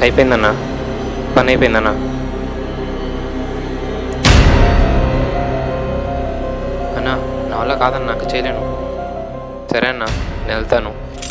అయిపోయిందన్నా పని అయిపోయిందన్నా అన్నా నా వల్ల కాదన్నా నాకు చేయలేను సరే అన్నా నేను వెళ్తాను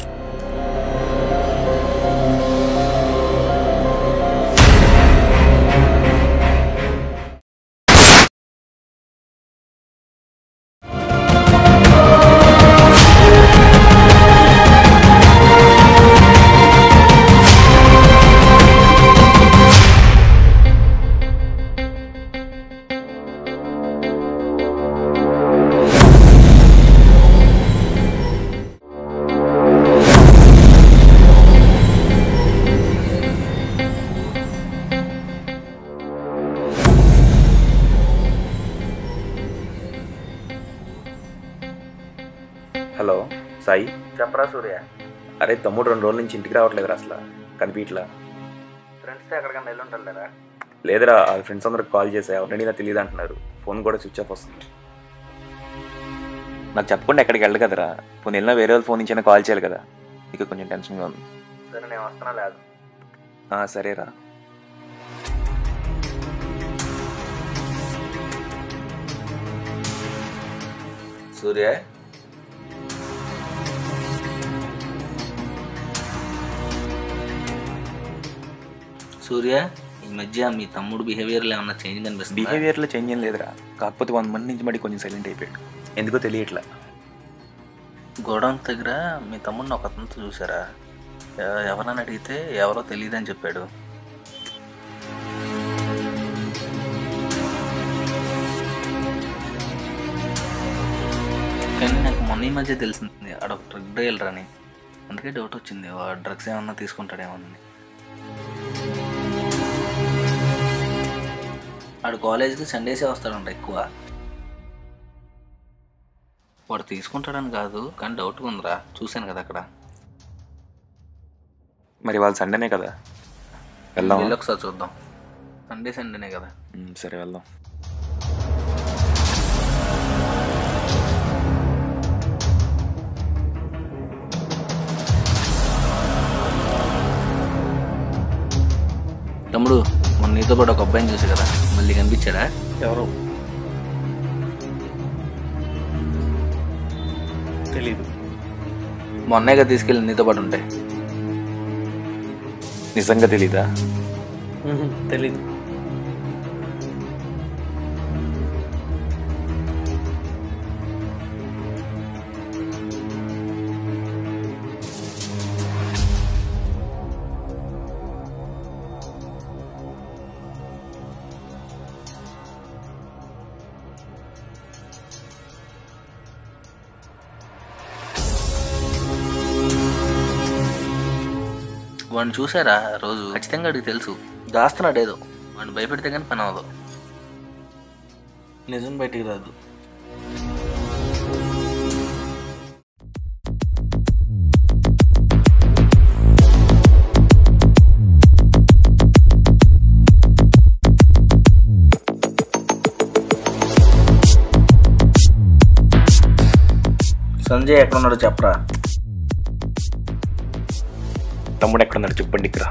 హలో సాయి చెప్పరా సూర్య అరే తమ్ముడు రెండు రోజుల నుంచి ఇంటికి రావట్లేదురా అసలు కనిపించట్లా ఫ్రెండ్స్తో ఎక్కడికన్నా వెళ్ళి ఉంటారులేరా లేదురా వాళ్ళ ఫ్రెండ్స్ అందరికి కాల్ చేసా ఎవరిని నాకు తెలియదు అంటున్నారు ఫోన్ కూడా స్విచ్ ఆఫ్ వస్తుంది నాకు చెప్పకుండా ఎక్కడికి వెళ్ళదు కదరా పోనీ వెళ్ళినా వేరే వాళ్ళ ఫోన్ నుంచి కాల్ చేయాలి కదా ఇక కొంచెం టెన్షన్గా ఉంది సరే నేను వస్తున్నా లేదు ఆ, సరేరా సూర్య సూర్య ఈ మధ్య మీ తమ్ముడు బిహేవియర్లో ఏమన్నా చేంజ్ కనిపిస్తుంది బిహేవియర్లో చేంజ్ ఏం లేదురా కాకపోతే వన్ మంత్ నుంచి మరి కొంచెం సైలెంట్ అయిపోయాడు ఎందుకో తెలియట్లా గోడౌన్ దగ్గర మీ తమ్ముడిని ఒక అతనితో చూసారా ఎ- ఎవరని అడిగితే ఎవరో తెలియదని చెప్పాడు కానీ నాకు మొన్న ఈ మధ్య తెలిసింది ఆడొక డ్రగ్ డీలర్ అని అందుకే డౌట్ వచ్చింది వాడు డ్రగ్స్ ఏమన్నా తీసుకుంటాడేమోనని ఆడు కాలేజీకి సండేసే వస్తాడంట ఎక్కువ వాడు తీసుకుంటాడని కాదు కానీ డౌట్గా ఉందిరా చూశాను కదా అక్కడ మరి వాళ్ళు సండేనే కదా వెళ్దాం వెళ్ళి ఒకసారి చూద్దాం సండే సండేనే కదా సరే వెళ్దాం తమ్ముడు మొన్న నీతో పాటు ఒక అబ్బాయిని చూసి కదా మళ్ళీ కనిపించాడా ఎవరు తెలీదు మొన్నేగా తీసుకెళ్ళి నీతో పాటు ఉంటాయి నిజంగా తెలీదా తెలీదు వాడిని చూసారా ఆ రోజు ఖచ్చితంగా అడిగి తెలుసు దాస్తున్నాడు ఏదో వాడిని భయపెడితే కానీ పని అవ్వదు నిజం బయటికి రాదు సంజయ్ ఎక్కడున్నాడో చెప్పరా తమ్ముడు ఎక్కడున్నాడు చెప్పండి ఇక్కడ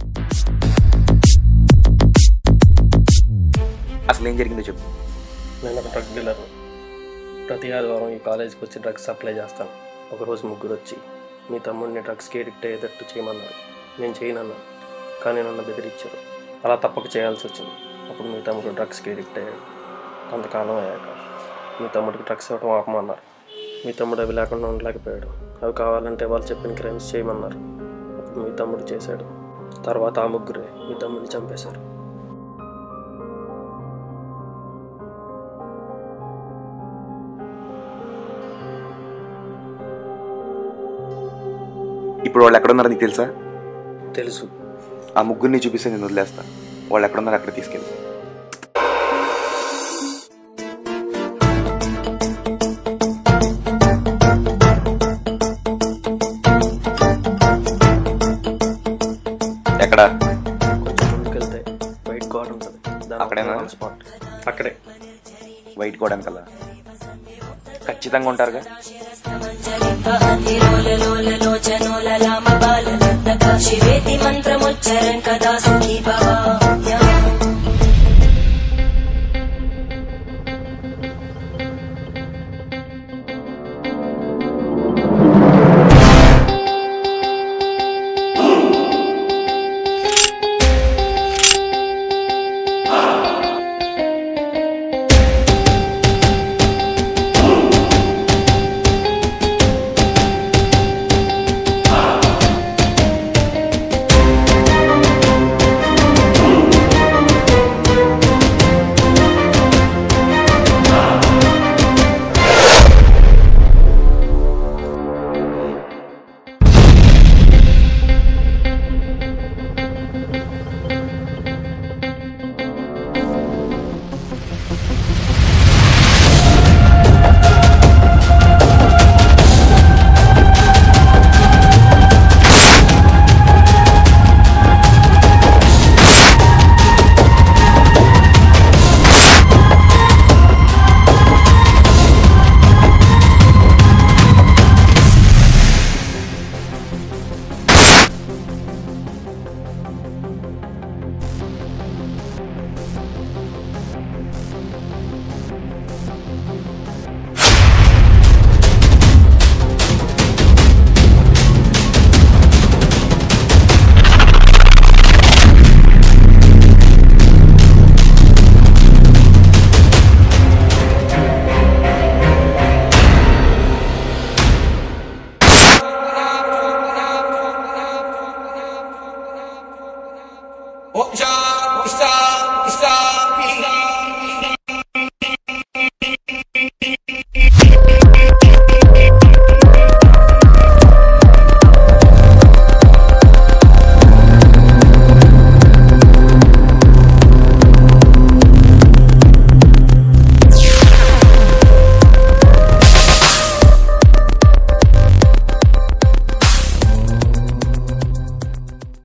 అసలు ఏం జరిగిందో చెప్పు నేను ఒక డ్రగ్ డీలర్ ప్రతి ఆదివారం ఈ కాలేజీకి వచ్చి డ్రగ్స్ సప్లై చేస్తాను ఒకరోజు ముగ్గురు వచ్చి మీ తమ్ముడిని డ్రగ్స్కి ఎడిక్ట్ అయ్యేటట్టు చేయమన్నారు నేను చేయనన్నా కానీ నన్ను బెదిరించారు అలా తప్పక చేయాల్సి వచ్చింది అప్పుడు మీ తమ్ముడు డ్రగ్స్కి ఎడిక్ట్ అయ్యాడు కొంతకాలం అయ్యాక మీ తమ్ముడికి డ్రగ్స్ ఇవ్వడం ఆపమన్నారు మీ తమ్ముడు అవి లేకుండా ఉండలేకపోయాడు అవి కావాలంటే వాళ్ళు చెప్పిన క్రైమ్స్ చేయమన్నారు అప్పుడు మీ తమ్ముడు చేశాడు తర్వాత ఆ ముగ్గురే మీ తమ్ముడిని చంపేశారు ఇప్పుడు వాళ్ళు ఎక్కడున్నారో నీకు తెలుసా తెలుసు ఆ ముగ్గురిని చూపిస్తే నేను వదిలేస్తా వాళ్ళు ఎక్కడున్నారో అక్కడ తీసుకెళ్ళి ఎక్కడ కొంచెం ముందుకెళ్తే వైట్ గార్డ్ ఉంటుంది దాని అక్కడేనా? స్పాట్ అక్కడే వైట్ గోడ వెనకాల ఖచ్చితంగా ఉంటారుగా శివేతి మంత్రము వచ్చారేం కదా